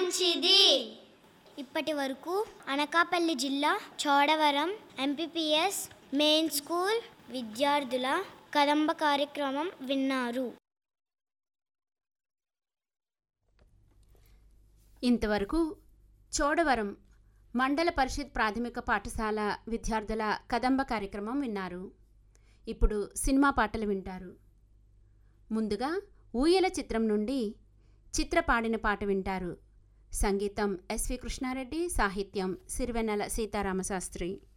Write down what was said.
మంచిది ఇప్పటి వరకు అనకాపల్లి జిల్లా చోడవరం ఎంపీపీఎస్ మెయిన్ స్కూల్ విద్యార్థుల కదంబ కార్యక్రమం విన్నారు ఇంతవరకు చోడవరం మండల పరిషత్ ప్రాథమిక పాఠశాల విద్యార్థుల కదంబ కార్యక్రమం విన్నారు ఇప్పుడు సినిమా పాటలు వింటారు ముందుగా ఊయల చిత్రం నుండి చిత్ర పాడిన పాట వింటారు సంగీతం ఎస్వి కృష్ణారెడ్డి సాహిత్యం సిరివెన్నెల సీతారామశాస్త్రి